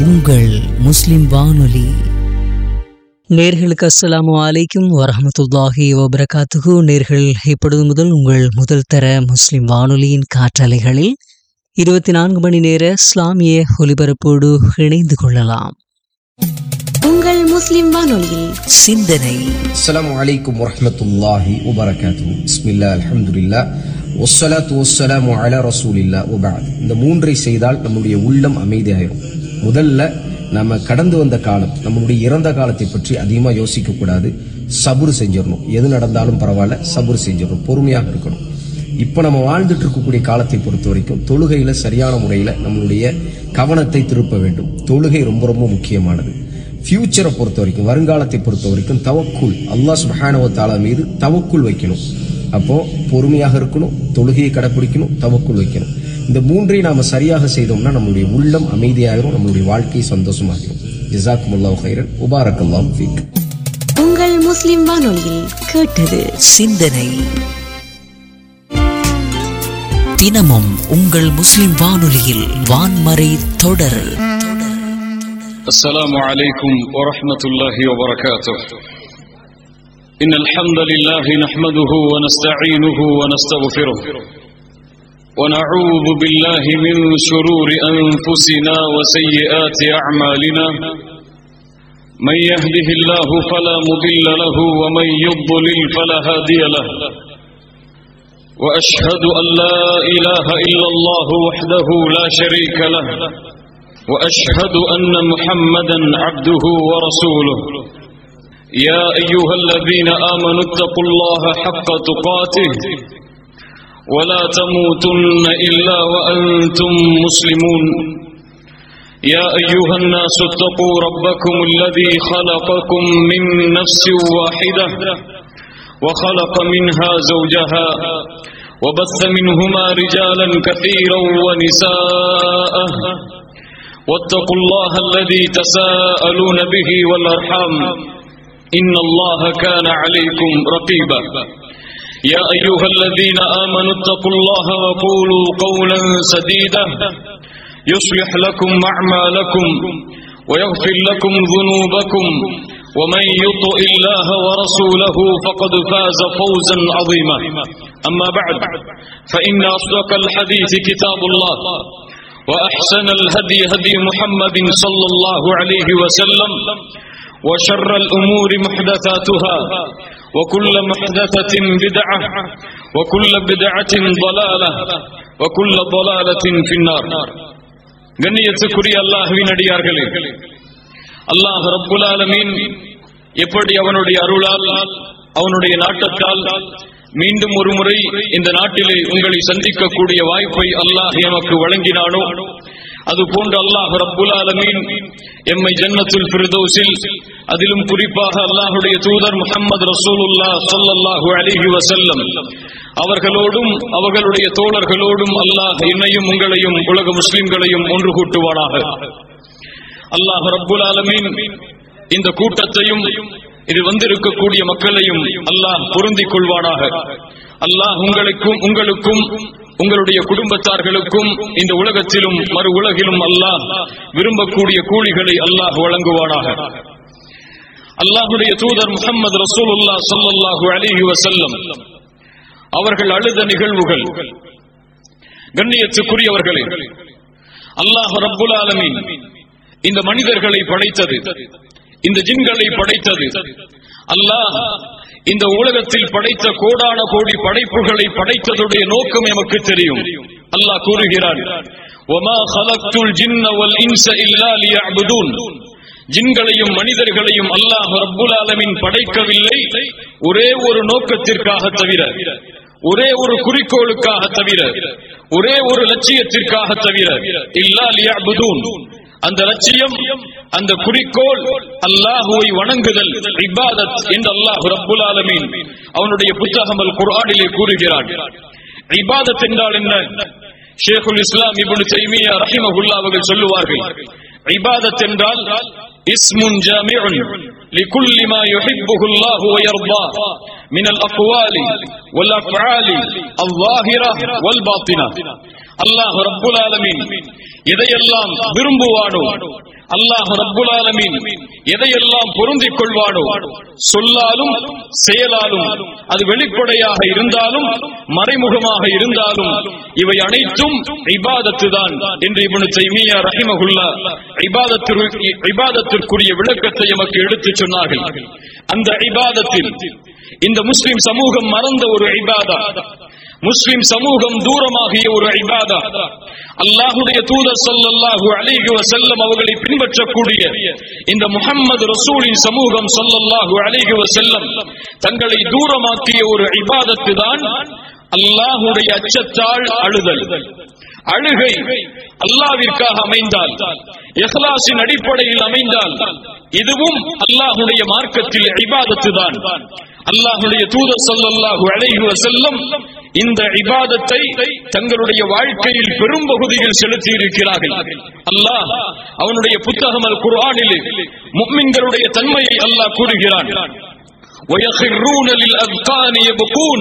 உங்கள் முஸ்லிம் வானொலி நேர்களுக்கு அஸ்ஸலாமு அலைக்கும் வரஹமத்துல்லாஹி வபரகாத்துஹு நேர்கள் இப்பொழுது முதல் உங்கள் முதல் தர முஸ்லிம் வானொலியின் காற்றலைகளில் இருபத்தி நான்கு மணி நேர இஸ்லாமிய ஒலிபரப்போடு இணைந்து கொள்ளலாம் உங்கள் முஸ்லிம் வானொலியில் சிந்தனை السلام عليكم ورحمة الله وبركاته بسم الله الحمد لله والصلاة والسلام على رسول الله وبعد இந்த மூன்றை செய்தால் நம்முடைய உள்ளம் அமைதியாயிரும் முதல்ல நம்ம கடந்து வந்த காலம் நம்மளுடைய இறந்த காலத்தை பற்றி அதிகமா யோசிக்க கூடாது சபுர் செஞ்சிடணும் எது நடந்தாலும் பரவாயில்ல சபுர் செஞ்சிடணும் பொறுமையாக இருக்கணும் இப்ப நம்ம வாழ்ந்துட்டு இருக்கக்கூடிய காலத்தை பொறுத்த வரைக்கும் தொழுகையில சரியான முறையில நம்மளுடைய கவனத்தை திருப்ப வேண்டும் தொழுகை ரொம்ப ரொம்ப முக்கியமானது ஃபியூச்சரை பொறுத்த வரைக்கும் வருங்காலத்தை பொறுத்த வரைக்கும் தவக்குள் அல்லாஹ் சுப்ஹானஹு தஆலா மீது தவக்குள் வைக்கணும் அப்போ பொறுமையாக இருக்கணும் தொழுகையை கடைப்பிடிக்கணும் தவக்குள் வைக்கணும் இந்த மூன்றையும் நாம சரியாக செய்தோம்னா நம்மளுடைய உள்ளம் அமைதியாகிரும் நம்மளுடைய வாழ்க்கை சந்தோஷமாகிரும் ஜிசாக்குமுல்லாஹு ஹைரன் உபாரக்கல்லாம் ஃபீக் உங்கள் முஸ்லிம் வானொலியில் கேட்டது சிந்தனை தினமும் உங்கள் முஸ்லிம் வானொலியில் வான்மறை தொடர் السلام عليكم ورحمة الله وبركاته إن الحمد لله نحمده ونستعينه ونستغفره ونعوذ بالله من شرور أنفسنا وسيئات أعمالنا من يهده الله فلا مضل له ومن يضلل فلا هادي له وأشهد أن لا إله إلا الله وحده لا شريك له واشهد ان محمدا عبده ورسوله يا ايها الذين امنوا اتقوا الله حق تقاته ولا تموتن الا وانتم مسلمون يا ايها الناس اتقوا ربكم الذي خلقكم من نفس واحده وخلق منها زوجها وبث منهما رجالا كثيرا ونساء واتقوا الله الذي تساءلون به والارحام ان الله كان عليكم رقيبا يا ايها الذين امنوا اتقوا الله وقولوا قولا سديدا يصلح لكم اعمالكم ويغفر لكم ذنوبكم ومن يطع الله ورسوله فقد فاز فوزا عظيما اما بعد فان اصدق الحديث كتاب الله وأحسن الهدي هدي محمد صلى الله عليه وسلم وشر الأمور محدثاتها وكل محدثة بدعة وكل بدعة ضلالة وكل ضلالة في النار கண்ணியத்துக்குரிய அல்லாஹுவின் அடியார்களே அல்லாஹ் ரப்புல் ஆலமீன் எப்படி அவனுடைய அருளால் அவனுடைய நாட்டத்தால் மீண்டும் ஒரு முறை இந்த நாட்டிலே உங்களை சந்திக்கக்கூடிய வாய்ப்பை அல்லாஹ் எமக்கு வழங்கினானோ அது போன்று அல்லாஹ் ரப்புல் ஆலமீன் எம்மை ஜன்னத்துல் ஃபிர்தௌஸில் அதிலும் குறிப்பாக அல்லாஹுடைய தூதர் முஹம்மது ரசூலுல்லா ஸல்லல்லாஹு அலைஹி வஸல்லம் அவர்களோடும் அவர்களுடைய தோழர்களோடும் அல்லாஹ் என்னையும் உங்களையும் உலக முஸ்லிம்களையும் ஒன்று கூட்டுவானாக அல்லாஹ் ரப்புல் ஆலமீன் இந்த கூட்டத்தையும் இது வந்திருக்கக்கூடிய மக்களையும் அல்லாஹ் பொருந்திக் கொள்வானாக அல்லாஹ் உங்களுக்கும் உங்களுக்கும் உங்களுடைய குடும்பத்தார்களுக்கும் இந்த உலகத்திலும் மறு உலகிலும் அல்லாஹ் விரும்பக்கூடிய கூலிகளை அல்லாஹ் வழங்குவானாக அல்லாஹுடைய தூதர் முகமது ரசூலுல்லா ஸல்லல்லாஹு அலைஹி வஸல்லம் அவர்கள் அழுத நிகழ்வுகள் கண்ணியத்துக்குரியவர்களே அல்லாஹ் ரப்புல் ஆலமீன் இந்த மனிதர்களை படைத்தது இந்த ஜின்களை படைத்தது அல்லாஹ் இந்த உலகத்தில் படைத்த கோடான கோடி படைப்புகளை படைத்ததுடைய நோக்கம் எமக்கு தெரியும் அல்லாஹ் கூறுகிறான் وَمَا خَلَقْتُ الْجِنَّ وَالْإِنسَ إِلَّا لِيَعْبُدُونَ ஜின்களையும் மனிதர்களையும் அல்லாஹ் ரப்புல் ஆலமீன் படைக்கவில்லை ஒரே ஒரு நோக்கத்திற்காக தவிர ஒரே ஒரு குறிக்கோளுக்காக தவிர ஒரே ஒரு லட்சியத்திற்காக தவிர இல்லா லியஅபுதூன் அந்த லட்சியம் அந்த குறிக்கோள் அல்லாஹுவை வணங்குதல் இபாதத் என்று அல்லாஹ் ரப்புல் ஆலமீன் அவனுடைய புத்தகம் அல் குர்ஆனிலே கூறுகிறான் இபாதத் என்றால் என்ன ஷேகுல் இஸ்லாம் இப்னு தைமியா ரஹிமஹுல்லாஹ் அவர்கள் சொல்லுவார்கள் இபாதத் என்றால் இஸ்முன் ஜாமிஉன் لكل ما يحبه الله ويرضاه من الأقوال والأفعال الظاهرة والباطنة அல்லாஹ் ரப்புல் ஆலமீன் எதையெல்லாம் விரும்புவானோ அல்லாஹ் ரப்புல் ஆலமீன் எதையெல்லாம் பொருந்திக் கொள்வானோ சொல்லாலும் செயலாலும் அது வெளிப்படையாக இருந்தாலும் மறைமுகமாக இருந்தாலும் இவை அனைத்தும் இபாதத்து தான் என்று இப்னு தைமியா ரஹிமகுல்லா இபாதத்திற்கு இபாதத்திற்குரிய விளக்கத்தை எமக்கு எடுத்துச் சொன்னார்கள் அந்த இபாதத்தில் இந்த முஸ்லிம் சமூகம் மறந்த ஒரு இபாதா முஸ்லிம் சமூகம் தூரமாகிய ஒரு இபாதா அல்லாஹுடைய தூதர் ஸல்லல்லாஹு அலைஹி வஸல்லம் அவர்களை பின்பற்றக்கூடிய இந்த முஹம்மது ரசூலின் சமூகம் ஸல்லல்லாஹு அலைஹி வஸல்லம் தங்களை தூரமாக்கிய ஒரு இபாதத்து தான் அல்லாஹுடைய அச்சத்தால் அழுதல் அழுகை அல்லாவிற்காக அமைந்தால் இஹ்லாஸின் அடிப்படையில் அமைந்தால் இதுவும் அல்லாஹுடைய மார்க்கத்தில் இபாதத்து தான் அல்லாஹுடைய தூதர் ஸல்லல்லாஹு அலைஹி வஸல்லம் இந்த இபாதத்தை தங்களுடைய வாழ்க்கையில் பெரும் பகுதியில் செலுத்தி இருக்கிறார்கள் அல்லாஹ் அவனுடைய புத்தகம் அல் குர்ஆனில் முஃமின்களுடைய தன்மையை அல்லாஹ் கூறுகிறான் ويخرون للأذقان يبكون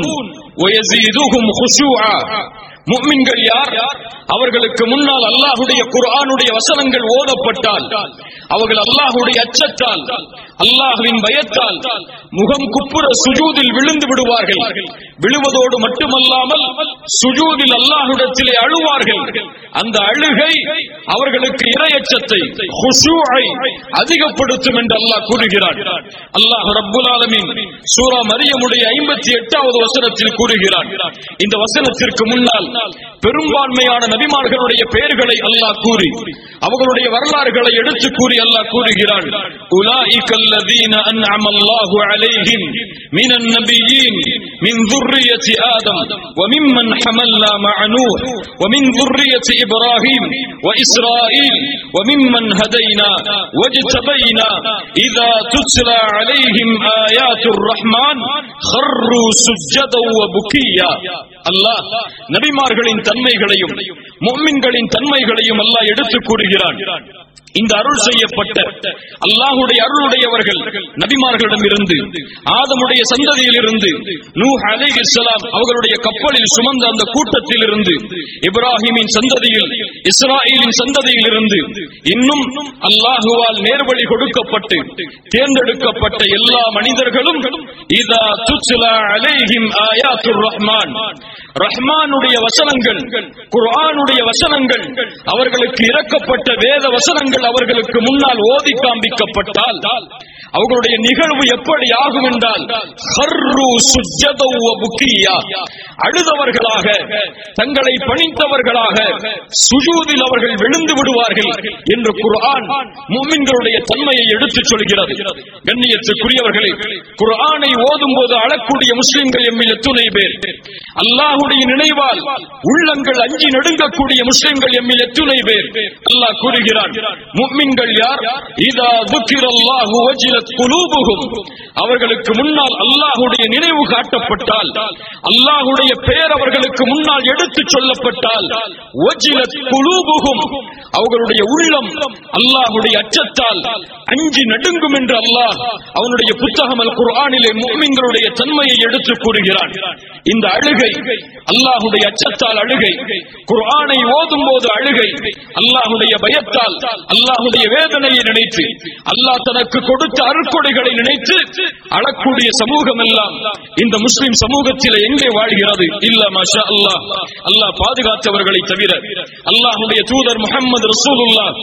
ويزيدهم خشوعا முஃமின்கள் யார் அவர்களுக்கு முன்னால் அல்லாஹுடைய குர்ஆனுடைய வசனங்கள் ஓதப்பட்டால் அவர்கள் அல்லாஹுடைய அச்சத்தால் அல்லாஹ்வின் பயத்தால் முகம் குப்புற சுஜூதில் விழுந்து விடுவார்கள் விழுவதோடு மட்டுமல்லாமல் சுஜூதில் அல்லாஹ்விடத்திலே அழுவார்கள் அந்த அழுகை அவர்களுக்கு இரையச்சத்தை ஹுஷூஐ அதிகப்படுத்தும் என்று அல்லாஹ் கூறுகிறான் அல்லாஹ் ரப்புல் ஆலமீன் சூரா மரியமுடைய ஐம்பத்தி எட்டாவது வசனத்தில் கூறுகிறான் இந்த வசனத்திற்கு முன்னால் பெரும்பான்மையான நபிமார்களுடைய பெயர்களை அல்லாஹ் கூறி அவர்களுடைய வரலாறுகளை எடுத்து கூறி அல்லாஹ் கூறுகிறான் உலாஇகல்லதீன அன்அம அல்லாஹு அலைஹிம் மினன் நபியீன் மின் ذُرِّيَّةِ آدم وممن حملنا مع نوح ومن ذُرِّيَّةِ إبراهيم وإسرائيل وممن هدينا واجتبينا إذا تتلى عليهم آيات الرحمن خروا سجدا وبكيا அல்லாஹ் நபிமார்களின் தன்மைகளையும் முஃமின்களின் தன்மைகளையும் அல்லாஹ் எடுத்துக் கூறுகிறான் இந்த அருள் செய்யப்பட்ட அல்லாஹுடைய அருளுடையவர்கள் நபிமார்களிடம் இருந்து ஆதமுடைய சந்ததியில் இருந்து நூஹ் அலைஹிஸ்ஸலாம் அவர்களுடைய கப்பலில் சுமந்த அந்த கூட்டத்தில் இருந்து இப்ராஹிமின் சந்ததியில் இஸ்ராயலின் சந்ததியில் இருந்து இன்னும் அல்லாஹுவால் நேர்வழி கொடுக்கப்பட்டு தேர்ந்தெடுக்கப்பட்ட எல்லா மனிதர்களும் இதா துத்லா அலைஹிம் ஆயாத்துர் ரஹ்மான் ரஹ்மானுடைய வசனங்கள் குர்ஆனுடைய வசனங்கள் அவர்களுக்கு இறக்கப்பட்ட வேத வசனங்கள் அவர்களுக்கு முன்னால் ஓதி காண்பிக்கப்பட்டால் அவர்களுடைய நிகழ்வு எப்படி ஆகும் என்றால் ஹர்ரு சுஜ்ஜதௌ வ புக்கியா அழுதவர்களாக தங்களை பணித்தவர்களாக சுஜூதில் அவர்கள் விழுந்து விடுவார்கள் என்று குர்ஆன் முஃமின்களுடைய தன்மையை எடுத்துச் சொல்கிறது கண்ணியத்துக்குரியவர்களே குர்ஆனை ஓதும் போது அழக்கூடிய முஸ்லிம்கள் எம்மில் எத்துணை பேர் அல்லாஹுடைய நினைவால் உள்ளங்கள் அஞ்சி நடுங்கக்கூடிய முஸ்லிம்கள் எம்மில் எத்துணை பேர் அல்லாஹ் கூறுகிறான் முஃமின்கள் யார் இதா துக்கிரல்லாஹு வஜிலத் குலூபுகும் அவர்களுக்கு முன்னால் அல்லாஹுடைய நினைவு காட்டப்பட்டால் அல்லாஹுடைய பெயர் அவர்களுக்கு முன்னால் எடுத்துச் சொல்லப்பட்டால் வஜிலத் குலூபுகும் அவர்களுடைய உள்ளம் அல்லாஹுடைய அச்சத்தால் அஞ்சி நடுங்கும் என்று அல்லாஹ் அவனுடைய புத்தகம் அல் குர்ஆனிலே முஃமின்களுடைய தன்மையை எடுத்துக் கூறுகிறான் இந்த அழுகை அல்லாஹுடைய அச்சத்தால் அழுகை குர்ஆனை ஓதும் போது அழுகை அல்லாஹுடைய பயத்தால் அல்லாஹுடைய வேதனையை நினைத்து அல்லாஹ் தனக்கு கொடுத்த அருட்கொடைகளை நினைத்து அழக்கூடிய சமூகம் எல்லாம் இந்த முஸ்லிம் சமூகத்தில் எங்கே வாழ்கிறது இல்ல மாஷா அல்லாஹ் அல்லாஹ் பாதுகாத்தவர்களை தவிர அல்லாஹுடைய தூதர் முகமது ரசூலுல்லாஹ்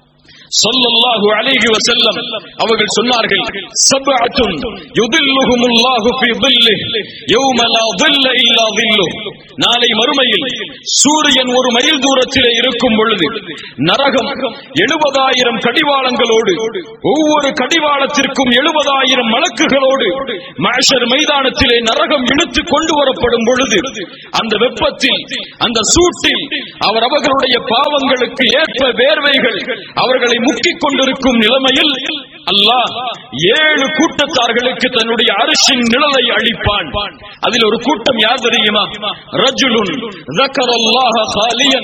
ஸல்லல்லாஹு அலைஹி வஸல்லம் அவர்கள் சொன்னார்கள் சப்அத்துன் யுதில்லுஹுமுல்லாஹு ஃபீ ظில்லிஹி யௌம லா ظில்ல இல்லா ظில்லுஹு நாளை மறுமையில் சூரியன் ஒரு மைல் தூரத்திலே இருக்கும் பொழுது நரகம் எழுபதாயிரம் கடிவாளங்களோடு ஒவ்வொரு கடிவாளத்திற்கும் எழுபதாயிரம் மலக்குகளோடு மஹ்ஷர் மைதானத்திலே நரகம் இழுத்து கொண்டு வரப்படும் பொழுது அந்த வெப்பத்தில் அந்த சூட்டில் அவர் அவர்களுடைய பாவங்களுக்கு ஏற்ப வேர்வைகள் அவர்களை முக்கிக் கொண்டிருக்கும் நிலைமையில் அல்லாஹ் ஏழு கூட்டத்தார்களுக்கு தன்னுடைய அரிசின் நிழலை அளிப்பான் அதில் ஒரு கூட்டம் யார் தெரியுமா ரஜுலுன் ذكرالله خاليا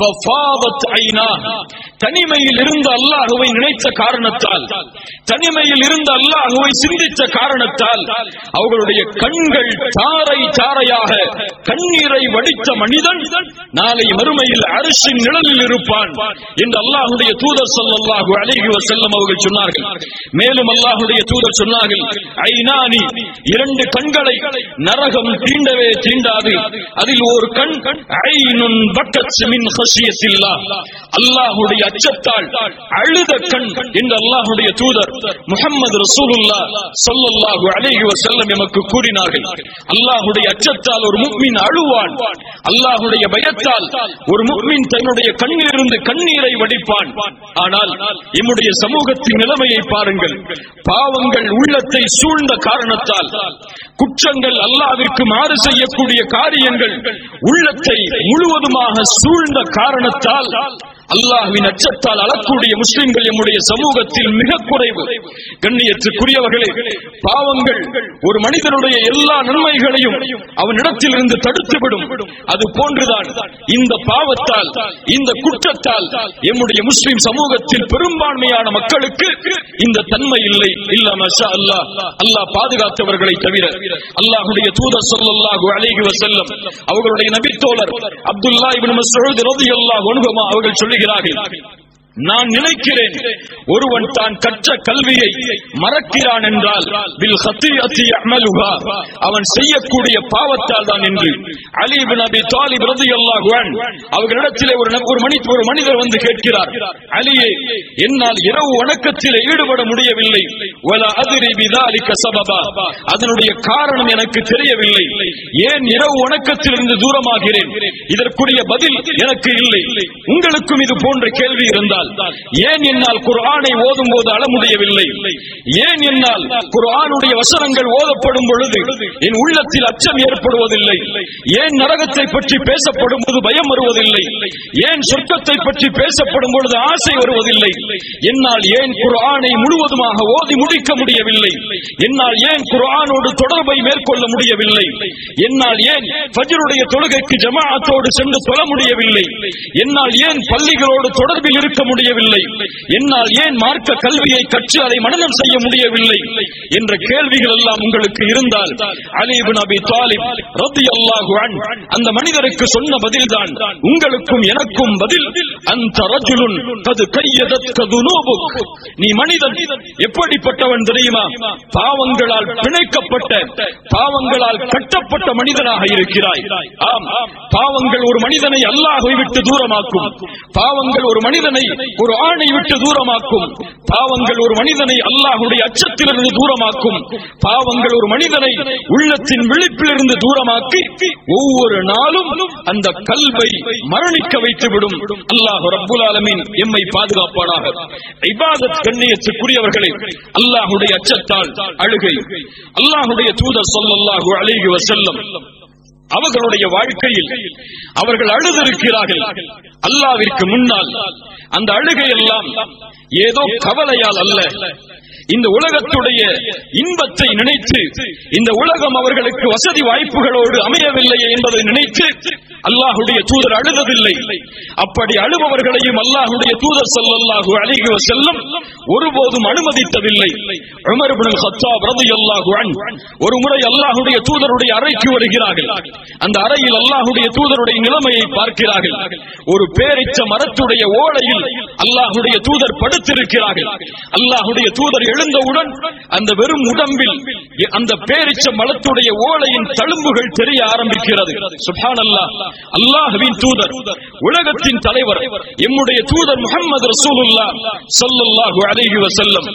ففاضت عيناه தனிமையில் இருந்த அல்லாஹுவை நினைத்த காரணத்தால் தனிமையில் இருந்த அல்லாஹுவை சிந்தித்த காரணத்தால் அவர்களுடைய கண்கள் தாரை தாரையாக கண்ணீரை வடித்த மனிதன் நாளை மறுமையில் அரசின் நிழலில் இருப்பான் என்று அல்லாஹுடைய தூதர் ஸல்லல்லாஹு அலைஹி வஸல்லம் அவர்கள் சொன்னார்கள் மேலும் அல்லாஹுடைய தூதர் சொன்னார்கள் ஐநானி இரண்டு கண்களை நரகம் தீண்டவே தீண்டாது அதில் ஒரு கண் ஐனுன் பக்கத் மின் ஹஷியத்தில்லாஹ் அல்லாஹுடைய அச்சத்தால் அழுத கண் என்று அல்லாஹுடைய தூதர் முஹம்மது ரசூலுல்லாஹ் ஸல்லல்லாஹு அலைஹி வஸல்லம் எமக்கு கூறினார்கள் அல்லாஹுடைய அச்சத்தால் ஒரு முஃமின் அழுவான் அல்லாஹுடைய பயத்தால் ஒரு முஃமின் தன்னுடைய கண்ணிலிருந்து கண்ணீரை வடிப்பான் ஆனால் எம்முடைய சமூகத்தின் நிலைமையை பாருங்கள் பாவங்கள் உள்ளத்தை சூழ்ந்த காரணத்தால் குற்றங்கள் அல்லாவிற்கு மாறு செய்யக்கூடிய காரியங்கள் உள்ளத்தை முழுவதுமாக சூழ்ந்த காரணத்தால் அல்லாஹ்வின் அச்சத்தால் அழக்கூடிய முஸ்லிம்கள் எம்முடைய சமூகத்தில் மிக குறைவு கண்ணியத்துக்குரியவர்களே பாவங்கள் ஒரு மனிதனுடைய எல்லா நன்மைகளையும் அவனிடத்தில் இருந்து தடுத்துவிடும் அது போன்றுதான் இந்த பாவத்தால் இந்த குற்றத்தால் எம்முடைய முஸ்லிம் சமூகத்தில் பெரும்பான்மையான மக்களுக்கு இந்த தன்மை இல்லை இல்ல மஷா அல்லாஹ் அல்லாஹ் பாதுகாத்தவர்களை தவிர அல்லாஹுடைய தூதர் ஸல்லல்லாஹு அலைஹி வஸல்லம் அவர்களுடைய நபித்தோழர் அப்துல்லா இப்னு மஸ்ஊத் ரலியல்லாஹு அன்ஹுமா அவர்கள் சொல்லுகிறார்கள் நான் நினைக்கிறேன் ஒருவன் தான் கற்ற கல்வியை மறக்கிறான் என்றால் பில் ஹத்தியத்தி அமலுகா அவன் செய்யக்கூடிய பாவத்தால் தான் என்று அலி பின் அபி தாலிப் ரலியல்லாஹு அன்ஹு அவர்களிடத்திலே ஒரு நப- ஒரு மனித ஒரு மனிதர் வந்து கேட்கிறார் அலியே என்னால் இரவு வணக்கத்திலே ஈடுபட முடியவில்லை வல அதிரி பிதாலிக சபபா அதனுடைய காரணம் எனக்கு தெரியவில்லை ஏன் இரவு வணக்கத்திலிருந்து தூரமாகிறேன் இதற்குரிய பதில் எனக்கு இல்லை உங்களுக்கும் இது போன்ற கேள்வி இருந்தால் ஏன் என்னால் குர்ஆனை ஓதும் போது அழ முடியவில்லை ஏன் என்னால் குர்ஆனுடைய வசனங்கள் ஓதப்படும் பொழுது என் உள்ளத்தில் அச்சம் ஏற்படுவதில்லை ஏன் நரகத்தை பற்றி பேசப்படும் போது பயம் வருவதில்லை ஏன் சொர்க்கத்தை பற்றி பேசப்படும் பொழுது ஆசை வருவதில்லை என்னால் ஏன் குர்ஆனை முழுவதுமாக ஓதி முடிக்க முடியவில்லை என்னால் ஏன் குர்ஆனோடு தொடர்பை மேற்கொள்ள முடியவில்லை என்னால் ஏன் ஃபஜ்ருடைய தொழுகைக்கு ஜமாஅத்தோடு சென்று தொழ முடியவில்லை என்னால் ஏன் பள்ளிகளோடு தொடர்பில் இருக்க முடியவில்லை என்னால் ஏன் மார்க்க கல்வியை கற்று அதை மனனம் செய்ய முடியவில்லை என்ற கேள்விகள் எல்லாம் உங்களுக்கு இருந்தால் அலி இப்னு அபி தாலிப் ரலியல்லாஹு அன்ஹு அந்த மனிதருக்கு சொன்ன பதில்தான் உங்களுக்கும் எனக்கும் பதில் அந்த ரஜுலுன் கது கையதத்க துனூபுக் நீ மனிதன் எப்படிப்பட்டவன் தெரியுமா பாவங்களால் பிணைக்கப்பட்ட பாவங்களால் கட்டப்பட்ட மனிதனாக இருக்கிறாய் ஆம் பாவங்கள் ஒரு மனிதனை அல்லாஹை விட்டு தூரமாக்கும் பாவங்கள் ஒரு மனிதனை ஒரு ஆணை விட்டு தூரமாக்கும் பாவங்கள் ஒரு மனிதனை அல்லாஹுடைய அச்சத்திலிருந்து தூரமாக்கும் பாவங்கள் ஒரு மனிதனை உள்ளத்தின் விழிப்பிலிருந்து தூரமாக்கி ஒவ்வொரு நாளும் அந்த கல்வை மரணிக்க வைத்துவிடும் அல்லாஹ் ரப்புல் ஆலமீன் எம்மை பாதுகாப்பானாக இபாதத் கண்ணியத்துக்குரியவர்களே அல்லாஹுடைய அச்சத்தால் அழுகை அல்லாஹுடைய தூதர் ஸல்லல்லாஹு அலைஹி வஸல்லம் அவர்களுடைய வாழ்க்கையில் அவர்கள் அழுதிருக்கிறார்கள் அல்லாவிற்கு முன்னால் அந்த அழுகை எல்லாம் ஏதோ கவலையால் அல்ல இந்த உலகத்துடைய இன்பத்தை நினைத்து இந்த உலகம் அவர்களுக்கு வசதி வாய்ப்புகளோடு அமையவில்லை என்பதை நினைத்து அல்லாஹுடைய தூதர் அழுததில்லை அப்படி அழுபவர்களையும் அல்லாஹுடைய தூதர் ஸல்லல்லாஹு அலைஹி வஸல்லம் ஒருபோதும் அனுமதித்ததில்லை உமர் இப்னு கத்தாப் ரலியல்லாஹு அன்ஹு ஒரு முறை அல்லாஹுடைய தூதருடைய அறைக்கு வருகிறார்கள் அந்த அறையில் அல்லாஹுடைய தூதருடைய நிலைமையை பார்க்கிறார்கள் ஒரு பேரிச்ச மரத்துடைய ஓலையில் அல்லாஹுடைய தூதர் படுத்திருக்கிறார்கள் அல்லாஹுடைய தூதர் எழுந்தவுடன் அந்த வெறும் உடம்பில் அந்த பேரிச்ச மலத்துடைய ஓலையின் தழும்புகள் தெரிய ஆரம்பிக்கிறது சுப்ஹானல்லாஹ் அல்லாஹ்வின் தூதர் உலகத்தின் தலைவர் எம்முடைய தூதர் முஹம்மது ரசூலுல்லாஹ் ஸல்லல்லாஹு அலைஹி வஸல்லம்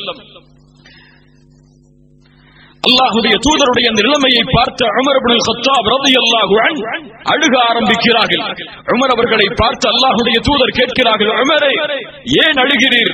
அல்லாஹுடைய தூதருடைய அந்த நிலைமையை பார்த்த உமர் இப்னு கத்தாப் ரலியல்லாஹு அன்ஹு அழுக ஆரம்பிக்கிறார்கள் உமர் அவர்களை பார்த்து அல்லாஹுடைய தூதர் கேட்கிறார்கள் உமரே ஏன் அழுகிறீர்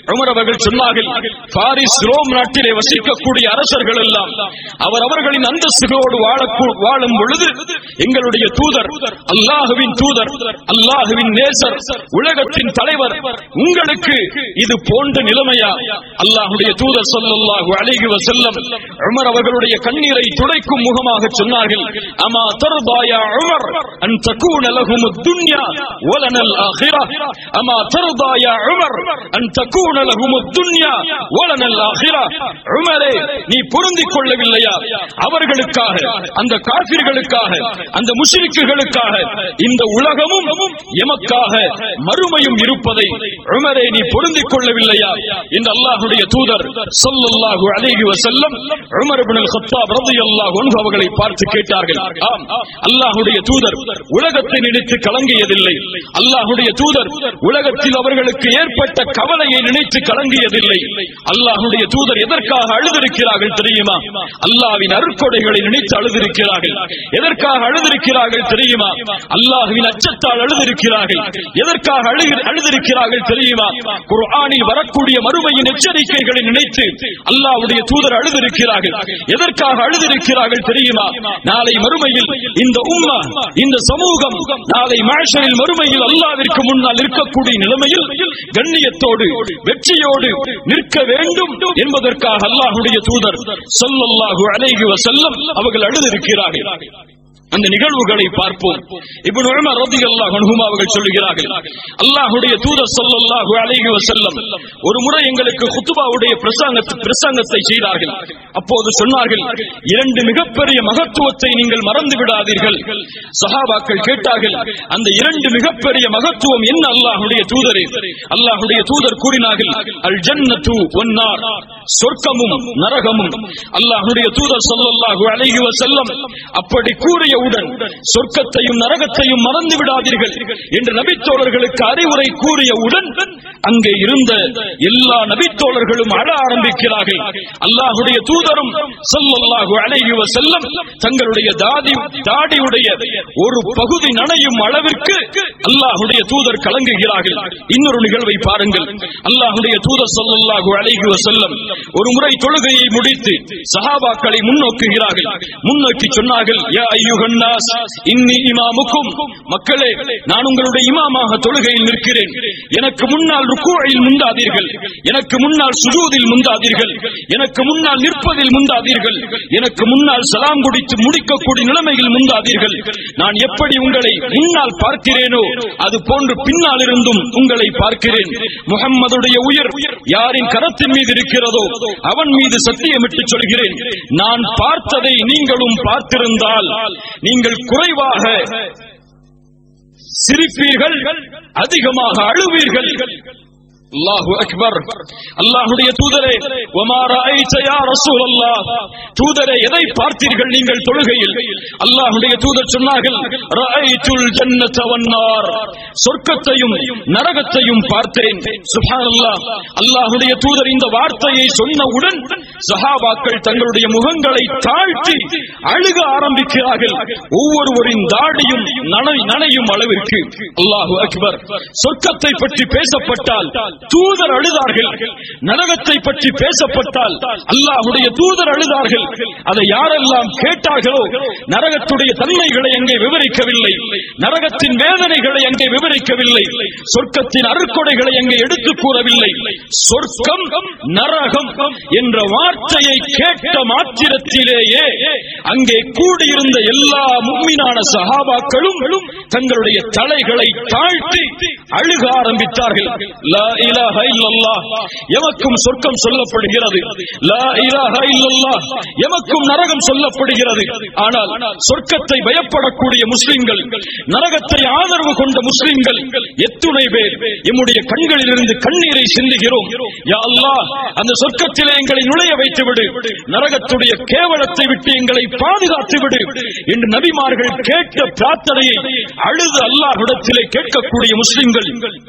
உமர் அவர்கள் சொன்னார்கள் பாரிஸ் ரோம் நாட்டிலே வசிக்கக்கூடிய அரசர்கள் எல்லாம் அவர் அவர்களின் அந்தஸ்துகளோடு வாழக்கூ- வாழும் பொழுது எங்களுடைய தூதர் அல்லாஹுவின் தூதர் அல்லாஹுவின் நேசர் உலகத்தின் தலைவர் உங்களுக்கு இது போன்ற நிலைமையா அல்லாஹுடைய தூதர் ஸல்லல்லாஹு அலைஹி வஸல்லம் உமர் அவர்களுடைய கண்ணீரை துடைக்கும் முகமாக சொன்னார்கள் அமா தர்பாயா உமர் அன் தகூன லஹும் துன்யா வலனல் ஆகிரா அமா தர்பாயா உமர் அன் தகூன லஹும் துன்யா வலனல் ஆகிரா உமரே நீ பொருந்திக் கொள்ளவில்லையா அவர்களுக்காக அந்த காபிர்களுக்காக அந்த முஷ்ரிக்குகளுக்காக இந்த உலகமும் எமக்காக மறுமையும் இருப்பதை உமரே நீ பொருந்திக் கொள்ளவில்லையா என்று அல்லாஹுடைய தூதர் ஸல்லல்லாஹு அலைஹி வஸல்லம் உமர் இப்னு அல்-கத்தாப் ரலியல்லாஹு அன்ஹு அவர்களை பார்த்து கேட்டார்கள் ஆம் அல்லாஹுடைய தூதர் உலகத்தை நினைத்து கலங்கியதில்லை அல்லாஹுடைய தூதர் உலகத்தில் அவர்களுக்கு ஏற்பட்ட கவலையை நினைத்து கலங்கியதில்லை அல்லாஹுடைய தூதர் எதற்காக அழுதிருக்கிறார்கள் தெரியுமா அல்லாஹ்வின் அருட்கொடைகளை நினைத்து அழுதிருக்கிறார்கள் எதற்காக அழுதிருக்கிறார்கள் தெரியுமா அல்லாஹ்வின் அச்சத்தால் அழுதிருக்கிறார்கள் எதற்காக அழுகு- அழுதிருக்கிறார்கள் தெரியுமா குர்ஆனில் வரக்கூடிய மறுமையின் எச்சரிக்கைகளை நினைத்து அல்லாஹ்வுடைய தூதர் அழுதிருக்கிறார்கள் எதற்காக அழுதிருக்கிறார்கள் தெரியுமா நாளை மறுமையில் இந்த உம்மா இந்த சமூகம் நாளை மாஷரில் மறுமையில் அல்லாவிற்கு முன்னால் இருக்கக்கூடிய நிலைமையில் கண்ணியத்தோடு வெற்றியோடு நிற்க வேண்டும் என்பதற்காக அல்லாஹ்வுடைய தூதர் ஸல்லல்லாஹு அலைஹி வஸல்லம் அவர்கள் அழுதிருக்கிறார்கள் அந்த நிகழ்வுகளை பார்ப்போம் இப்னு உமர் ரலியல்லாஹு அன்ஹுமா அவர்கள் சொல்லுகிறார்கள் அல்லாஹ்வுடைய தூதர் ஸல்லல்லாஹு அலைஹி வஸல்லம் ஒரு முறை எங்களுக்கு குத்துபாவுடைய பிரசங்கத்தை பிரசங்கத்தை செய்தார்கள் அப்போது சொன்னார்கள் இரண்டு மிகப்பெரிய மகத்துவத்தை நீங்கள் மறந்து விடாதீர்கள் சஹாபாக்கள் கேட்டார்கள் அந்த இரண்டு மிகப்பெரிய மகத்துவம் என்ன அல்லாஹ்வுடைய தூதரே அல்லாஹ்வுடைய தூதர் கூறினார்கள் அல் ஜன்னத்து வன்னார் சொர்க்கமும் நரகமும் அல்லாஹ்வுடைய தூதர் ஸல்லல்லாஹு அலைஹி வஸல்லம் அப்படி கூறியவுடன் சொர்க்கத்தையும் நரகத்தையும் மறந்து விடாதீர்கள் என்று நபித்தோழர்களுக்கு அறிவுரை கூறியவுடன் அங்கே இருந்த எல்லா நபித்தோழர்களும் அழ ஆரம்பிக்கிறார்கள் அல்லாஹ்வுடைய தூதரும் ஸல்லல்லாஹு அலைஹி வஸல்லம் தங்களுடைய தாடி தாடியுடைய ஒரு பகுதி நனையும் அளவிற்கு அல்லாஹ்வுடைய தூதர் கலங்குகிறார்கள் இன்னொரு நிகழ்வை பாருங்கள் அல்லாஹ்வுடைய தூதர் ஸல்லல்லாஹு அலைஹி வஸல்லம் ஒரு முறை தொழுகையை முடித்து சஹாபாக்களை முன்னோக்குகிறார்கள் முன்னோக்கி சொன்னார்கள் யா ஐயுகன் நாஸ் இன்னி இமாமுக்கும் மக்களே நான் உங்களுடைய இமாமாக தொழுகையில் நிற்கிறேன் எனக்கு முன்னால் ருக்குவில் முந்தாதீர்கள் எனக்கு முன்னால் சுஜூதில் முந்தாதீர்கள் எனக்கு முன்னால் நிற்பதில் முந்தாதீர்கள் எனக்கு முன்னால் சலாம் குடித்து முடிக்கக்கூடிய நிலைமையில் முந்தாதீர்கள் நான் எப்படி உங்களை முன்னால் பார்க்கிறேனோ அது போன்று பின்னால் இருந்தும் உங்களை பார்க்கிறேன் முகம்மதுடைய உயிர் யாரின் கரத்தின் மீது இருக்கிறதோ அவன் மீது சத்தியமிட்டு சொல்கிறேன் நான் பார்த்ததை நீங்களும் பார்த்திருந்தால் நீங்கள் குறைவாக சிரிப்பீர்கள் அதிகமாக அழுவீர்கள் அல்லாஹு அக்பர் அல்லாஹ்வுடைய தூதரே வமா ரஅய்த யா ரசூலல்லாஹ் தூதரே எதை பார்த்தீர்கள் நீங்கள் தொழுகையில் அல்லாஹ்வுடைய தூதர் சொன்னார்கள் ரஅய்துல் ஜன்னத வன்னார் சொர்க்கத்தையும் நரகத்தையும் பார்த்தேன் சுப்ஹானல்லாஹ் அல்லாஹ்வுடைய தூதர் இந்த வார்த்தையை சொன்னவுடன் சஹாபாக்கள் தங்களுடைய முகங்களை தாழ்த்தி அழுக ஆரம்பிக்கிறார்கள் ஒவ்வொருவரின் தாடியும் நனை நனையும் அளவிற்கு அல்லாஹு அக்பர் சொர்க்கத்தை பற்றி பேசப்பட்டால் தூதர் அழுதார்கள் நரகத்தை பற்றி பேசப்பட்டால் அல்லாஹுடைய தூதர் அழுதார்கள் அதை யாரெல்லாம் கேட்டார்களோ நரகத்துடைய தன்மைகளை அங்கே விவரிக்கவில்லை நரகத்தின் வேதனைகளை அங்கே விவரிக்கவில்லை சொர்க்கத்தின் அருக்கொடைகளை அங்கே எடுத்து கூறவில்லை சொர்க்கம் நரகம் என்ற வார்த்தையை கேட்ட மாத்திரத்திலேயே அங்கே கூடியிருந்த எல்லா மும்மினான சஹாபாக்களும் தங்களுடைய தலைகளை தாழ்த்தி அழுக ஆரம்பித்தார்கள் லா இலாஹ இல்லல்லாஹ் எமக்கும் சொர்க்கம் சொல்லப்படுகிறது லா இலாஹ இல்லல்லாஹ் எமக்கும் நரகம் சொல்லப்படுகிறது ஆனால் சொர்க்கத்தை பயப்படக்கூடிய முஸ்லிம்கள் நரகத்தை ஆதரவு கொண்ட முஸ்லிம்கள் எத்துணை பேர் எம்முடைய கண்களிலிருந்து கண்ணீரை சிந்துகிறோம் யா அல்லாஹ் அந்த சொர்க்கத்திலே எங்களை நுழைய வைத்து விடு நரகத்துடைய கேவலத்தை விட்டு எங்களை பாதுகாத்து விடு என்று நபிமார்கள் கேட்ட பிரார்த்தனையை அழுது அல்லாஹ்விடத்திலே கேட்கக்கூடிய முஸ்லிம்கள்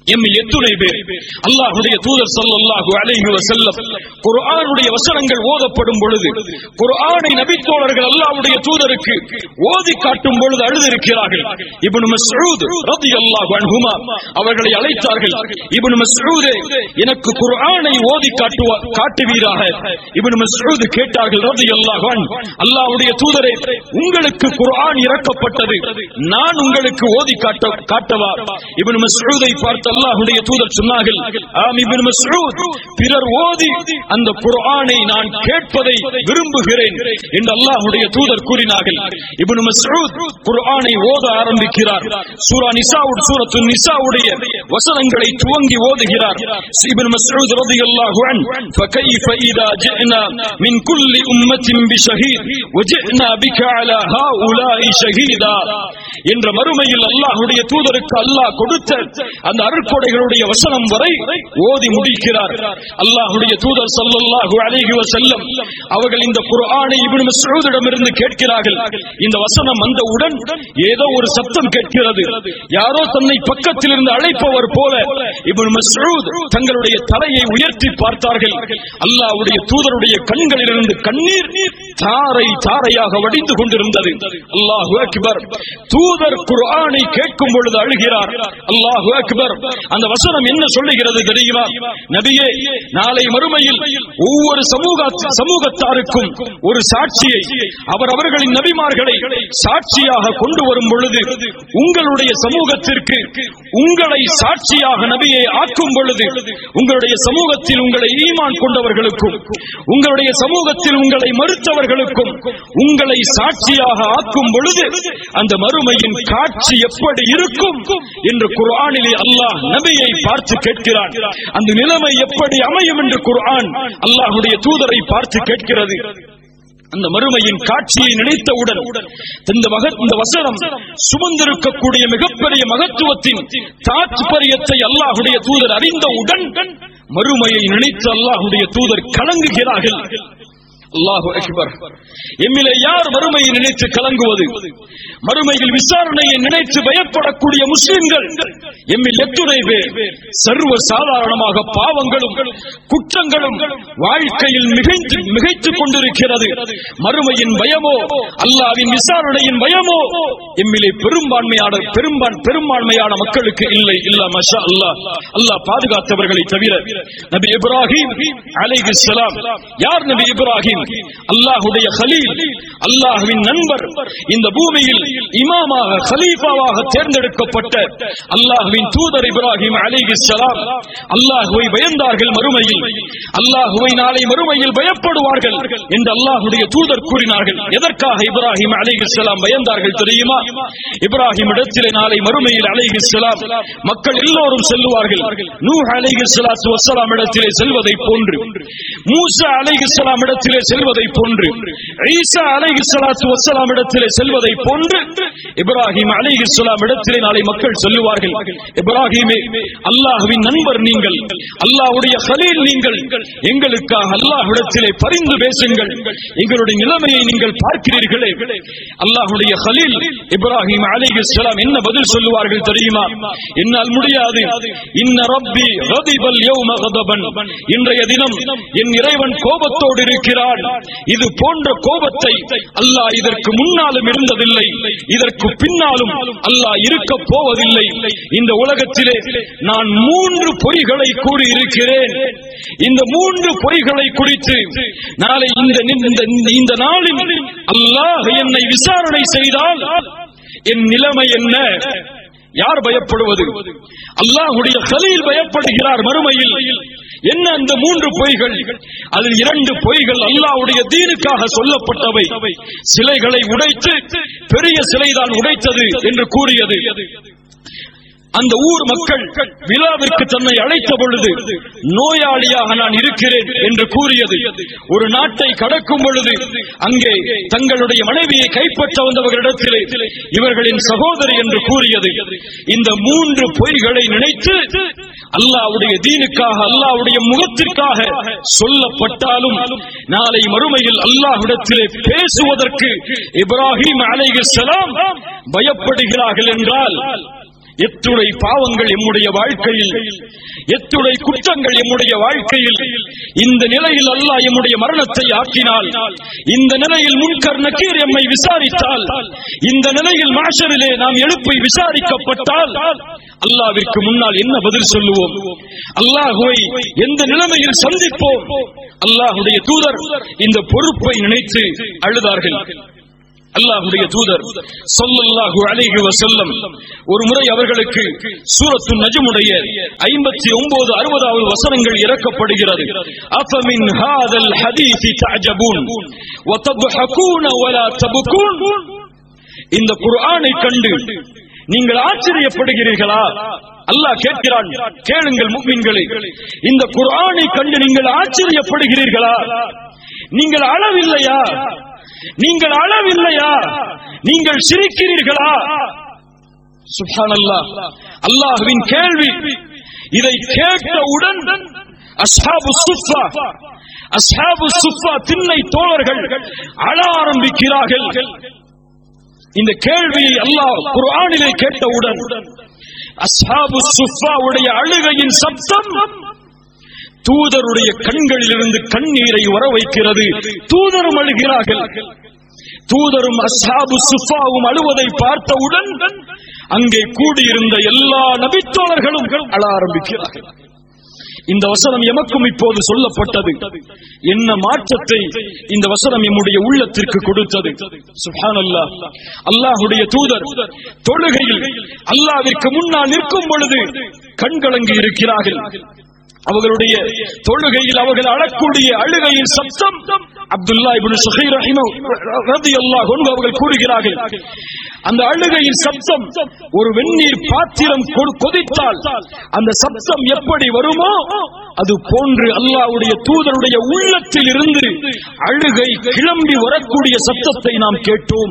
எம்மில் எத்துணை பேர் அல்லாஹுடைய தூதர் ஸல்லல்லாஹு அலைஹி வஸல்லம் குர்ஆனுடைய வசனங்கள் ஓதப்படும் பொழுது குர்ஆனை நபித்தோழர்கள் அல்லாஹ்வுடைய தூதருக்கு ஓதி காட்டும் பொழுது அழுதிருக்கிறார்கள் இப்னு மஸ்ஊத் ரலியல்லாஹு அன்ஹுமா அவர்களை அழைத்தார்கள் இப்னு மஸ்ஊதே எனக்கு குர்ஆனை ஓதி காட்டுவா காட்டுவீராக இப்னு மஸ்ஊத் கேட்டார்கள் ரலியல்லாஹு அன் அல்லாஹ்வுடைய தூதரே உங்களுக்கு குர்ஆன் இறக்கப்பட்டது நான் உங்களுக்கு ஓதி காட்ட காட்டவா இப்னு மஸ்ஊதை பார்த்து அல்லாஹ்வுடைய தூதர் சொன்னார்கள் ஆம் இப்னு மஸ்ஊத் பிறர் ஓதி அந்த குர்ஆனை நான் கேட்பதை விரும்புகிறேன் என்று அல்லாஹ்வுடைய தூதர் கூறினார்கள் இப்னு மஸ்ஊத் குர்ஆனை ஓத ஆரம்பிக்கிறார் சூரா நிசாவுட் சூரத்து நிசாவுடைய வசனங்களை துவங்கி ஓதுகிறார் இப்னு மஸ்ஊத் ரலியல்லாஹு அன் فكيف إذا جئنا من كل أمة بشهيد وجئنا بك على هؤلاء شهيدا என்ற மறுமையில் அல்லாஹ்வுடைய தூதருக்கு அல்லாஹ் கொடுத்த அந்த அருட்கொடைகளுடைய வசனம் வரை ஓதி முடிக்கிறார் அல்லாஹ்வுடைய தூதர் ஸல்லல்லாஹு அலைஹி வஸல்லம் அவர்கள் இந்த குர்ஆனை இப்னு மஸ்ஊதிடமிருந்து கேட்கிறார்கள் இந்த வசனம் வந்தவுடன் ஏதோ ஒரு சத்தம் கேட்கிறது யாரோ தன்னை பக்கத்தில் இருந்து அழைப்பவர் போல இப்னு மஸ்ஊத் தங்களுடைய தலையை உயர்த்தி பார்த்தார்கள் அல்லாஹ்வுடைய தூதருடைய கண்களிலிருந்து கண்ணீர் தாரை தாரையாக வடிந்து கொண்டிருந்தது அல்லாஹு அக்பர் தூதர் குர்ஆனை கேட்கும் பொழுது அழுகிறார் அல்லாஹு அக்பர் அந்த வசனம் என்ன சொல்லுகிறது தெரியுமா நபியே நாளை மறுமையில் ஒவ்வொரு சமூக சமூகத்தாருக்கும் ஒரு சாட்சியை அவர் அவர்களின் நபிமார்களை சாட்சியாக கொண்டு வரும் பொழுது உங்களுடைய சமூகத்திற்கு உங்களை சாட்சியாக நபியை ஆக்கும் பொழுது உங்களுடைய சமூகத்தில் உங்களை ஈமான் கொண்டவர்களுக்கும் உங்களுடைய சமூகத்தில் உங்களை மறுத்தவர்களுக்கும் உங்களை சாட்சியாக ஆக்கும் பொழுது அந்த மறுமையின் காட்சி எப்படி இருக்கும் என்று குர்ஆனிலே அல்லாஹ் நபியை பார்த்து கேட்கிறான் அந்த நிலைமை எப்படி அமையும் என்று குர்ஆன் அல்லாஹ்வுடைய தூதரை பார்த்து கேட்கிறது அந்த மறுமையின் காட்சியை நினைத்தவுடன் இந்த மக இந்த வசனம் சுமந்திருக்கக்கூடிய மிகப்பெரிய மகத்துவத்தின் தாத்பரியத்தை அல்லாஹுடைய தூதர் அறிந்தவுடன் மறுமையை நினைத்து அல்லாஹுடைய தூதர் கலங்குகிறார்கள் அல்லாஹு அக்பர் எம்மிலே யார் மறுமையை நினைத்து கலங்குவது மறுமையில் விசாரணையை நினைத்து பயப்படக்கூடிய முஸ்லிம்கள் எம்மில் எத்துணை பேர் சர்வ சாதாரணமாக பாவங்களும் குற்றங்களும் வாழ்க்கையில் மிகைத்து மிகைத்துக் கொண்டிருக்கிறது மறுமையின் பயமோ அல்லாவின் விசாரணையின் பயமோ எம்மிலே பெரும்பான்மையான பெரும்பான் பெரும்பான்மையான மக்களுக்கு இல்லை இல்ல மஷா அல்லாஹ் அல்லாஹ் பாதுகாத்தவர்களை தவிர நபி இப்ராஹிம் அலைஹிஸ்ஸலாம் யார் நபி இப்ராஹிம் அல்லாஹுடைய கலீல் அல்லாஹ்வின் நண்பர் இந்த பூமியில் இமாமாக கலீஃபாவாக தேர்ந்தெடுக்கப்பட்ட அல்லாஹ்வின் தூதர் இப்ராஹிம் அலைஹிஸ்ஸலாம் அல்லாஹ்வை பயந்தார்கள் மறுமையில் அல்லாஹ்வை நாளை மறுமையில் பயப்படுவார்கள் என்று அல்லாஹ்வுடைய தூதர் கூறினார்கள் எதற்காக இப்ராஹிம் அலைஹிஸ்ஸலாம் பயந்தார்கள் தெரியுமா இப்ராஹிம் இடத்திலே நாளை மறுமையில் அலைஹிஸ்ஸலாம் மக்கள் எல்லோரும் செல்லுவார்கள் நூஹ் அலைஹிஸ்ஸலாத்து வஸ்ஸலாம் இடத்திலே செல்வதை போன்று மூசா அலைஹிஸ்ஸலாம் இடத்திலே செல்வதை போன்று ஈசா அலைஹிஸ்ஸலாத்து வஸ்ஸலாம் இடத்திலே செல்வதை போன்று இப்ராஹிம் அலைஹிஸ்ஸலாம் இடத்திலே நாளை மக்கள் சொல்லுவார்கள் இப்ராஹிமே அல்லாஹ்வின் நண்பர் நீங்கள் அல்லாஹ்வுடைய கலீல் நீங்கள் எங்களுக்காக அல்லாஹ்விடத்திலே பரிந்து பேசுங்கள் எங்களுடைய நிலைமையை நீங்கள் பார்க்கிறீர்களே அல்லாஹ்வுடைய கலீல் இப்ராஹிம் அலைஹிஸ்ஸலாம் என்ன பதில் சொல்லுவார்கள் தெரியுமா என்னால் முடியாது இன்ன ரப்பி ரதிபல் யௌம கதபன் இன்றைய தினம் என் இறைவன் கோபத்தோடு இருக்கிறான் இது போன்ற கோபத்தை அல்லாஹ் இதற்கு முன்னாலும் இருந்ததில்லை இதற்கு பின்னாலும் அல்லாஹ் இருக்க போவதில்லை இந்த உலகத்திலே நான் மூன்று பொய்களை கூறி இருக்கிறேன் இந்த மூன்று பொய்களை குறித்து நாளை இந்த இந்த- இந்த நாளில் அல்லாஹ் என்னை விசாரணை செய்தால் என் நிலைமை என்ன யார் பயப்படுவது அல்லாஹுடைய கலீல் பயப்படுகிறார் மறுமையில் என்ன அந்த மூன்று பொய்கள் அதில் இரண்டு பொய்கள் அல்லாஹ்வுடைய தீனுக்காக சொல்லப்பட்டவை சிலைகளை உடைத்து பெரிய சிலைதான் உடைத்தது என்று கூறியது அந்த ஊர் மக்கள் விழாவிற்கு தன்னை அழைத்த பொழுது நோயாளியாக நான் இருக்கிறேன் என்று கூறியது ஒரு நாட்டை கடக்கும் பொழுது அங்கே தங்களுடைய மனைவியை கைப்பற்ற வந்தவர்களிடத்திலே இவர்களின் சகோதரி என்று கூறியது இந்த மூன்று பொய்களை நினைத்து அல்லாஹ்வுடைய தீனுக்காக அல்லாஹ்வுடைய முகத்திற்காக சொல்லப்பட்டாலும் நாளை மறுமையில் அல்லாஹ்விடத்திலே பேசுவதற்கு இப்ராஹிம் அலைஹிஸ்ஸலாம் பயப்படுகிறார்கள் என்றால் எத்துணை பாவங்கள் எம்முடைய வாழ்க்கையில் எத்துணை குற்றங்கள் எம்முடைய வாழ்க்கையில் இந்த நிலையில் அல்லாஹ் எம்முடைய மரணத்தை ஆக்கினால் இந்த நிலையில் முன்கர் நக்கீர் எம்மை விசாரித்தால் இந்த நிலையில் மாஷரிலே நாம் எழுப்பி விசாரிக்கப்பட்டால் அல்லாவிற்கு முன்னால் என்ன பதில் சொல்லுவோம் அல்லாஹுவை எந்த நிலைமையில் சந்திப்போம் அல்லாஹுடைய தூதர் இந்த பொறுப்பை நினைத்து அழுதார்கள் அல்லாஹுடைய தூதர் சொல்லல்லாஹு அலைஹி வஸல்லம் ஒரு முறை அவர்களுக்கு சூரத்து நஜமுடைய ஐம்பத்தி ஒன்பது அறுபதாவது வசனங்கள் இறக்கப்படுகிறது அஃபமின் ஹாதல் ஹதீஸி தஅஜபூன் வதضحكون ولا تبكون இந்த குர்ஆனை கண்டு நீங்கள் ஆச்சரியப்படுகிறீர்களா அல்லாஹ் கேட்கிறான் கேளுங்கள் முக்மின்களே இந்த குர்ஆனை கண்டு நீங்கள் ஆச்சரியப்படுகிறீர்களா நீங்கள் அளவில்லையா நீங்கள் அளவில்லையா நீங்கள் சிரிக்கிறீர்களா சுப்ஹானல்லாஹ் அல்லாஹ்வின் கேள்வி இதை கேட்டவுடன் அஸ்ஹாபு சுஃபா அஸ்ஹாபு சுஃபா திண்ணை தோழர்கள் அழ ஆரம்பிக்கிறார்கள் இந்த கேள்வியை அல்லாஹ் குர்ஆனிலே கேட்டவுடன் அஸ்ஹாபு சுஃபாவுடைய அழுகையின் சப்தம் தூதருடைய கண்களிலிருந்து கண்ணீரை வர வைக்கிறது தூதரும் அழுகிறார்கள் தூதரும் அஸ்ஹாபு சுஃபாவும் அழுவதை பார்த்தவுடன் அங்கே கூடியிருந்த எல்லா நபித்தோழர்களும் அழ ஆரம்பிக்கிறார்கள் இந்த வசனம் எமக்கும் இப்போது சொல்லப்பட்டது என்ன மாற்றத்தை இந்த வசனம் எம்முடைய உள்ளத்திற்கு கொடுத்தது சுப்ஹானல்லாஹ் அல்லாஹுடைய தூதர் தொழுகையில் அல்லாவிற்கு முன்னால் நிற்கும் பொழுது கண்கலங்கி இருக்கிறார்கள் அவர்களுடைய தொழுகையில் அவர்கள் அழக்கூடிய அழுகையின் சப்தம் அப்துல்லா இப்னு சுஹைர் ரஹிமஹு ரலியல்லாஹு அன்ஹு அவர்கள் கூறுகிறார்கள் அந்த அழுகையின் சப்தம் ஒரு வெந்நீர் பாத்திரம் கொ- கொதித்தால் அந்த சப்தம் எப்படி வருமோ அது போன்று அல்லாஹ்வுடைய தூதருடைய உள்ளத்தில் இருந்து அழுகை கிளம்பி வரக்கூடிய சத்தத்தை நாம் கேட்டோம்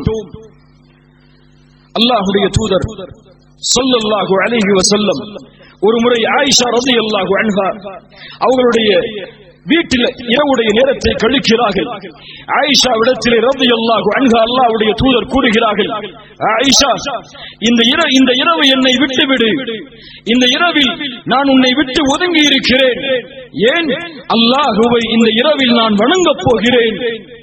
அல்லாஹுடைய தூதர் ஸல்லல்லாஹு அலைஹி வஸல்லம் ஒரு முறை ஆயிஷா ரலியல்லாஹு அன்ஹா அவர்களுடைய வீட்டில் இரவுடைய நேரத்தை கழிக்கிறார்கள் ஆயிஷா விடத்திலே ரலியல்லாஹு அன்ஹா அல்லாஹ்வுடைய தூதர் கூறுகிறார்கள் ஆயிஷா இந்த இரவு இந்த இரவு என்னை விட்டுவிடு இந்த இரவில் நான் உன்னை விட்டு ஒதுங்கி இருக்கிறேன் ஏன் அல்லாஹுவை இந்த இரவில் நான் வணங்கப் போகிறேன்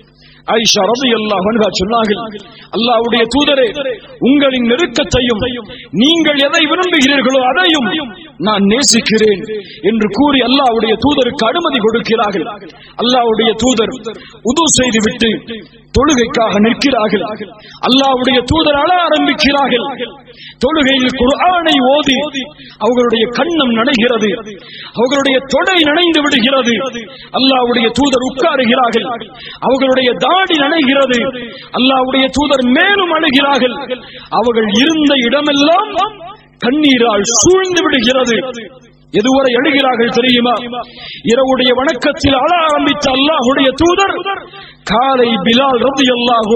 ஆயிஷா ரலியல்லாஹு அன்ஹா சொன்னார்கள் அல்லாஹ்வுடைய தூதரே உங்களின் நெருக்கத்தையும் நீங்கள் எதை விரும்புகிறீர்களோ அதையும் நான் நேசிக்கிறேன் என்று கூறி அல்லாஹ்வுடைய தூதருக்கு அனுமதி கொடுக்கிறார்கள் அல்லாஹ்வுடைய தூதர் உது செய்துவிட்டு தொழுகைக்காக நிற்கிறார்கள் அல்லாஹ்வுடைய தூதர் அழ ஆரம்பிக்கிறார்கள் தொழுகையில் குர்ஆனை ஓதி அவர்களுடைய கண்ணம் நனைகிறது அவர்களுடைய தொடை நனைந்து விடுகிறது அல்லாஹ்வுடைய தூதர் உட்காருகிறார்கள் அவர்களுடைய தாடி நனைகிறது அல்லாஹ்வுடைய தூதர் மேலும் அழுகிறார்கள் அவர்கள் இருந்த இடமெல்லாம் கண்ணீரால் சூழ்ந்து விடுகிறது எதுவரை எழுகிறார்கள் தெரியுமா இரவுடைய வணக்கத்தில் அழ ஆரம்பித்த அல்லாஹுடைய தூதர் காலை பிலால் ரதி அல்லாஹு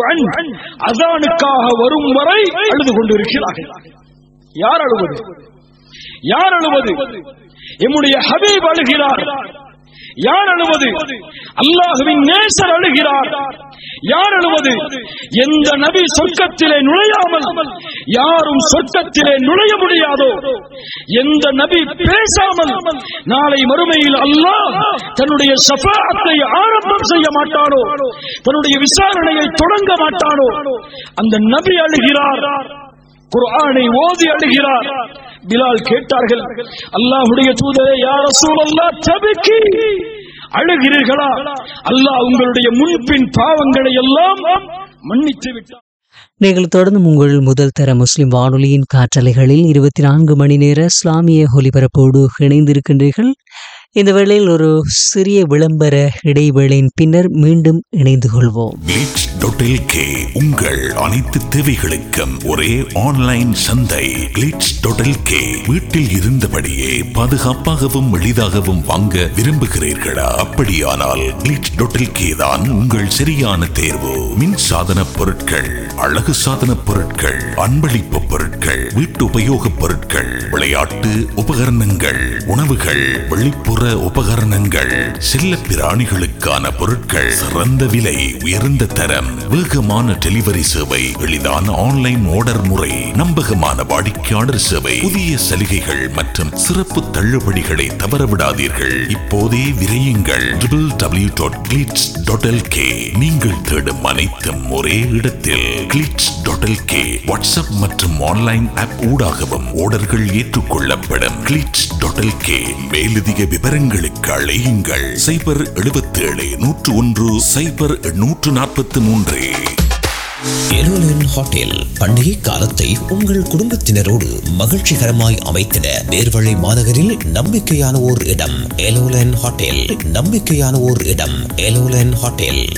அதானுக்காக வரும் வரை அழுது கொண்டிருக்கிறார்கள் யார் அழுவது யார் அழுவது எம்முடைய ஹபீப் அழுகிறார் யார் அழுவது அல்லாஹுவின் நேசர் அழுகிறார் யார் அழுவது எந்த நபி சொர்க்கத்திலே நுழையாமல் யாரும் சொர்க்கத்திலே நுழைய முடியாதோ எந்த நபி பேசாமல் நாளை மறுமையில் அல்லாஹ் தன்னுடைய ஷஃபாத்தை ஆரம்பம் செய்ய மாட்டானோ தன்னுடைய விசாரணையை தொடங்க மாட்டானோ அந்த நபி அழுகிறார் குர்ஆனை ஓதி அழுகிறார் பிலால் கேட்டார்கள் அல்லாஹ்வுடைய தூதரே யார் ரசூலல்லாஹ் தபக்கி அழுகிறீர்களா அல்லாஹ் உங்களுடைய முன்பின் பாவங்களை எல்லாம் மன்னித்து விட்டார் நீங்கள் தொடர்ந்து உங்கள் முதல் தர முஸ்லிம் வானொலியின் காற்றலைகளில் இருபத்தி நான்கு மணி நேர இஸ்லாமிய ஒலிபரப்போடு இணைந்திருக்கின்றீர்கள் இந்த வேளையில் ஒரு சிறிய விளம்பர இடைவேளையின் பின்னர் மீண்டும் இணைந்து கொள்வோம் கிளிட்ஸ்.lk உங்கள் அனைத்து தேவைகளுக்கும் ஒரே ஆன்லைன் சந்தை கிளிட்ஸ்.lk வீட்டில் இருந்தபடியே பாதுகாப்பாகவும் எளிதாகவும் வாங்க விரும்புகிறீர்களா அப்படியானால் கிளிட்ஸ்.lk தான் உங்கள் சரியான தேர்வு மின் சாதன பொருட்கள் அழகு சாதன பொருட்கள் அன்பளிப்பு பொருட்கள் வீட்டு உபயோகப் பொருட்கள் விளையாட்டு உபகரணங்கள் உணவுகள் வெளிப்புற உபகரணங்கள் செல்ல பிராணிகளுக்கான பொருட்கள் சிறந்த விலை உயர்ந்த தரம் வேகமான டெலிவரி சேவை எளிதான ஆன்லைன் ஆர்டர் முறை நம்பகமான வாடிக்கையாளர் சேவை புதிய சலுகைகள் மற்றும் சிறப்பு தள்ளுபடிகளை தவறவிடாதீர்கள் இப்போதே விரையுங்கள் W dot Glitz dot LK நீங்கள் தேடும் அனைத்தும் ஒரே இடத்தில் கிளிட்ஸ் டாட் எல்கே வாட்ஸ்அப் மற்றும் ஆன்லைன் ஆப் ஊடாகவும் ஆர்டர்கள் ஏற்றுக்கொள்ளப்படும் கிளிட்ஸ் டாட் எல்கே மேலதிக விவரங்களுக்கு அழையுங்கள் சைபர் எழுபத்தி ஏழு நூற்று ஒன்று சைபர் நூற்று நாற்பத்தி மூன்று எருலன் ஹோட்டல் பண்டிகை காலத்தை உங்கள் குடும்பத்தினரோடு மகிழ்ச்சிகரமாய் அமைத்திட நேர்வழி மாநகரில் நம்பிக்கையான ஓர் இடம் எலோலன் ஹோட்டல் நம்பிக்கையான ஓர் இடம் எலோலன் ஹோட்டல்